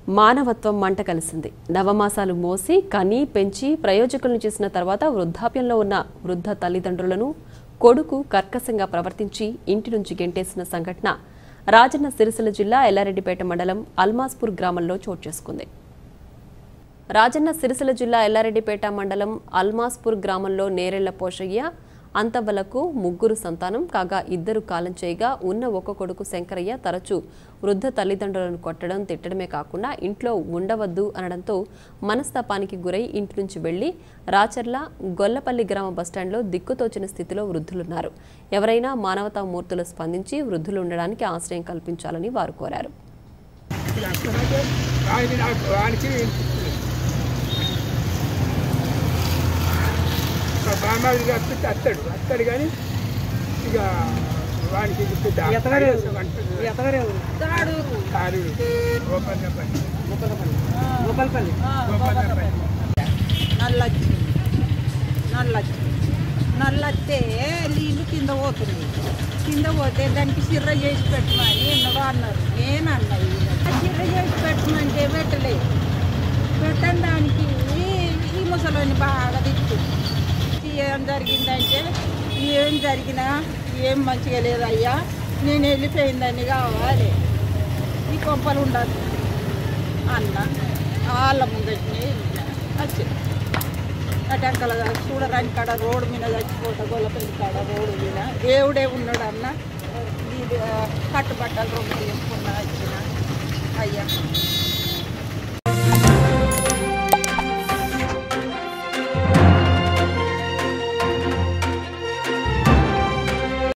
మానవత్వం మంట కలిసింది నవమాసాలు మోసి కని పెంచి ప్రయోజకులను చేసిన తర్వాత వృద్ధాప్యంలో ఉన్న వృద్ధ తల్లిదండ్రులను కొడుకు కర్కశంగా ప్రవర్తించి ఇంటి నుంచి గెంటేసిన సంఘటన రాజన్న సిరిసిల్ల జిల్లా ఎల్లారెడ్డిపేట మండలం అల్మాస్పూర్ గ్రామంలో చోటు చేసుకుంది రాజన్న సిరిసిల్ల జిల్లా ఎల్లారెడ్డిపేట మండలం అల్మాస్పూర్ గ్రామంలో నేరెళ్ల పోషయ్య అంతవలకు ముగ్గురు సంతానం కాగా ఇద్దరు కాలం చేయగా ఉన్న ఒక కొడుకు శంకరయ్య తరచూ వృద్ధ తల్లిదండ్రులను కొట్టడం తిట్టడమే కాకుండా ఇంట్లో ఉండవద్దు అనడంతో మనస్తాపానికి గురై ఇంటి నుంచి వెళ్లి రాచర్ల గొల్లపల్లి గ్రామ బస్టాండ్లో దిక్కుతోచిన స్థితిలో వృద్ధులున్నారు ఎవరైనా మానవతా మూర్తులు స్పందించి వృద్ధులు ఉండడానికి ఆశ్రయం కల్పించాలని వారు కోరారు వానికి నాకు వానికి బామ్మాది కప్పితే అత్తాడు అత్తాడు కానీ ఇక వానికి ఎతగరేవు కారుడు గోపన్నపల్లి గోపాలపల్లి గోపన్నపల్లి నల్లచ్చి నల్లచ్చి నల్లత్తే నీళ్ళు కింద పోతుంది కింద పోతే దానికి సిర్ర చేసి పెట్టమని ఎన్నడో అన్నారు నేను అన్నది సిర్ర చేసి పెట్టమంటే పెట్టలేదు పెట్టని దానికి ఈ- ఈ ముసలోని బాగా తిట్టు ఏం జరిగిందంటే ఏం జరిగినా ఏం మంచిగా లేదయ్యా నేను వెళ్ళిపోయిందని కావాలి ఈ కొంపలు ఉండదు అన్న వాళ్ళ ముందటిని వచ్చింది అటంకల చూడరాని కాడ రోడ్డు మీద చచ్చిపోతా గొల్లపల్లి కాడ రోడ్డు మీద దేవుడే ఉన్నాడు అన్న ఇది ఆ, కట్టుబట్టలు రెండు తీసుకున్నా వచ్చిన అయ్యా